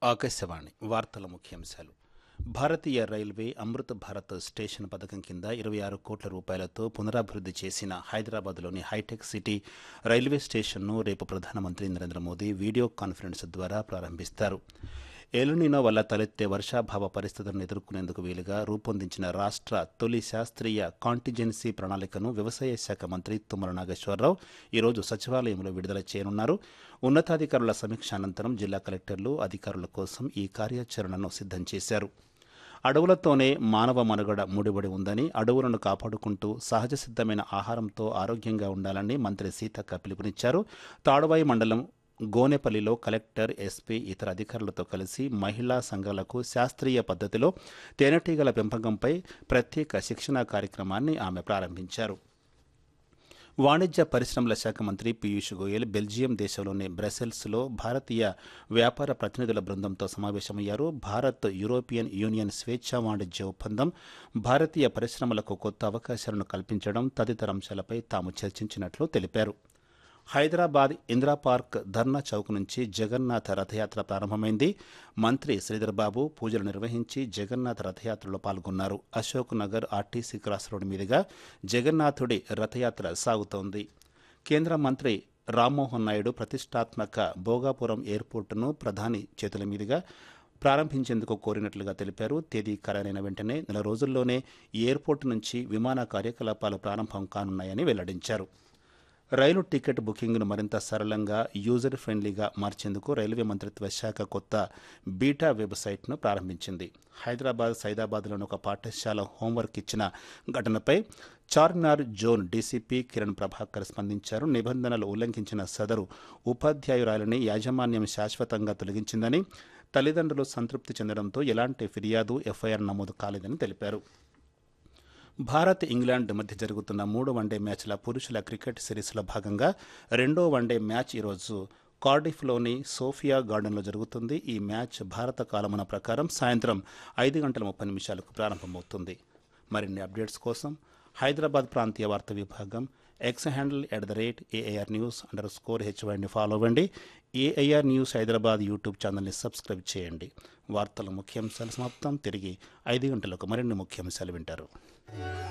ఆకాశవాణి వార్తల ముఖ్యాంశాలు భారతీయ రైల్వే అమృత్ భారత్ స్టేషన్ పథకం కింద ఇరవై ఆరు కోట్ల రూపాయలతో పునరాభివృద్ధి చేసిన హైదరాబాద్లోని హైటెక్ సిటీ రైల్వే స్టేషన్ను రేపు ప్రధానమంత్రి నరేంద్ర మోదీ వీడియో కాన్ఫరెన్స్ ద్వారా ప్రారంభిస్తారు ఎలునినో వల్ల తలెత్తే వర్షాభావ పరిస్థితులను ఎదుర్కొనేందుకు వీలుగా రూపొందించిన రాష్ట్ర తొలి శాస్త్రీయ కాంటిజెన్సీ ప్రణాళికను వ్యవసాయ శాఖ మంత్రి తుమ్మల నాగేశ్వరరావు ఈరోజు సచివాలయంలో విడుదల చేయనున్నారు ఉన్నతాధికారుల సమీక్ష అనంతరం జిల్లా కలెక్టర్లు అధికారుల కోసం ఈ కార్యాచరణను సిద్ధం చేశారు అడవులతోనే మానవ మనుగడ ముడిపడి ఉందని అడవులను కాపాడుకుంటూ సహజ సిద్ధమైన ఆహారంతో ఆరోగ్యంగా ఉండాలని మంత్రి సీతక్క పిలుపునిచ్చారు తాడువాయి మండలం గోనెపల్లిలో కలెక్టర్ ఎస్పీ ఇతర అధికారులతో కలిసి మహిళా సంఘాలకు శాస్త్రీయ పద్ధతిలో తేనెటీగల పెంపకంపై ప్రత్యేక శిక్షణా కార్యక్రమాన్ని ఆమె ప్రారంభించారు వాణిజ్య పరిశ్రమల శాఖ మంత్రి పీయూష్ గోయల్ బెల్జియం దేశంలోని బ్రసెల్స్లో భారతీయ వ్యాపార ప్రతినిధుల బృందంతో సమావేశమయ్యారు భారత్ యూరోపియన్ యూనియన్ స్వేచ్ఛా వాణిజ్య ఒప్పందం భారతీయ పరిశ్రమలకు కొత్త అవకాశాలను కల్పించడం తదితర అంశాలపై తాము చర్చించినట్లు తెలిపారు హైదరాబాద్ ఇందిరా పార్క్ ధర్నా చౌక్ నుంచి జగన్నాథ రథయాత్ర ప్రారంభమైంది మంత్రి శ్రీధర్ బాబు పూజలు నిర్వహించి జగన్నాథ రథయాత్రలో పాల్గొన్నారు Ashok Nagar RTC cross road మీదుగా జగన్నాథుడి రథయాత్ర సాగుతోంది కేంద్ర మంత్రి రామ్మోహన్ నాయుడు ప్రతిష్టాత్మక భోగాపురం ఎయిర్పోర్టును ప్రధాని చేతుల మీదుగా ప్రారంభించేందుకు కోరినట్లుగా తెలిపారు తేదీ ఖరారైన వెంటనే నెల రోజుల్లోనే ఈ ఎయిర్పోర్టు నుంచి విమాన కార్యకలాపాలు ప్రారంభం కానున్నాయని వెల్లడించారు రైలు టికెట్ బుకింగ్ను మరింత సరళంగా యూజర్ ఫ్రెండ్లీగా మార్చేందుకు రైల్వే మంత్రిత్వ శాఖ కొత్త బీటా వెబ్సైట్ను ప్రారంభించింది హైదరాబాద్ సైదాబాద్లోని ఒక పాఠశాల హోంవర్క్ ఇచ్చిన ఘటనపై చార్మినార్ జోన్ డీసీపీ కిరణ్ ప్రభాకర్ స్పందించారు నిబంధనలు ఉల్లంఘించిన సదరు ఉపాధ్యాయురాలిని యాజమాన్యం శాశ్వతంగా తొలగించిందని తల్లిదండ్రులు సంతృప్తి చెందడంతో ఎలాంటి ఫిర్యాదు ఎఫ్ఐఆర్ నమోదు కాలేదని తెలిపారు భారత్ ఇంగ్లాండ్ మధ్య జరుగుతున్న మూడు వన్డే మ్యాచ్ల పురుషుల క్రికెట్ సిరీస్లో భాగంగా రెండో వన్డే మ్యాచ్ ఈరోజు కార్డిఫ్లోని సోఫియా గార్డెన్లో జరుగుతుంది ఈ మ్యాచ్ భారత కాలమాన ప్రకారం సాయంత్రం ఐదు గంటల ముప్పై నిమిషాలకు ప్రారంభమవుతుంది మరిన్ని అప్డేట్స్ కోసం హైదరాబాద్ ప్రాంతీయ వార్తా విభాగం X handle at the rate AIR news under score హెచ్వైని ఫాలో అవ్వండి ఏఐఆర్ న్యూస్ హైదరాబాద్ యూట్యూబ్ ఛానల్ని సబ్స్క్రైబ్ చేయండి వార్తల ముఖ్యాంశాలు సమాప్తం తిరిగి ఐదు గంటలకు మరిన్ని ముఖ్యాంశాలు వింటారు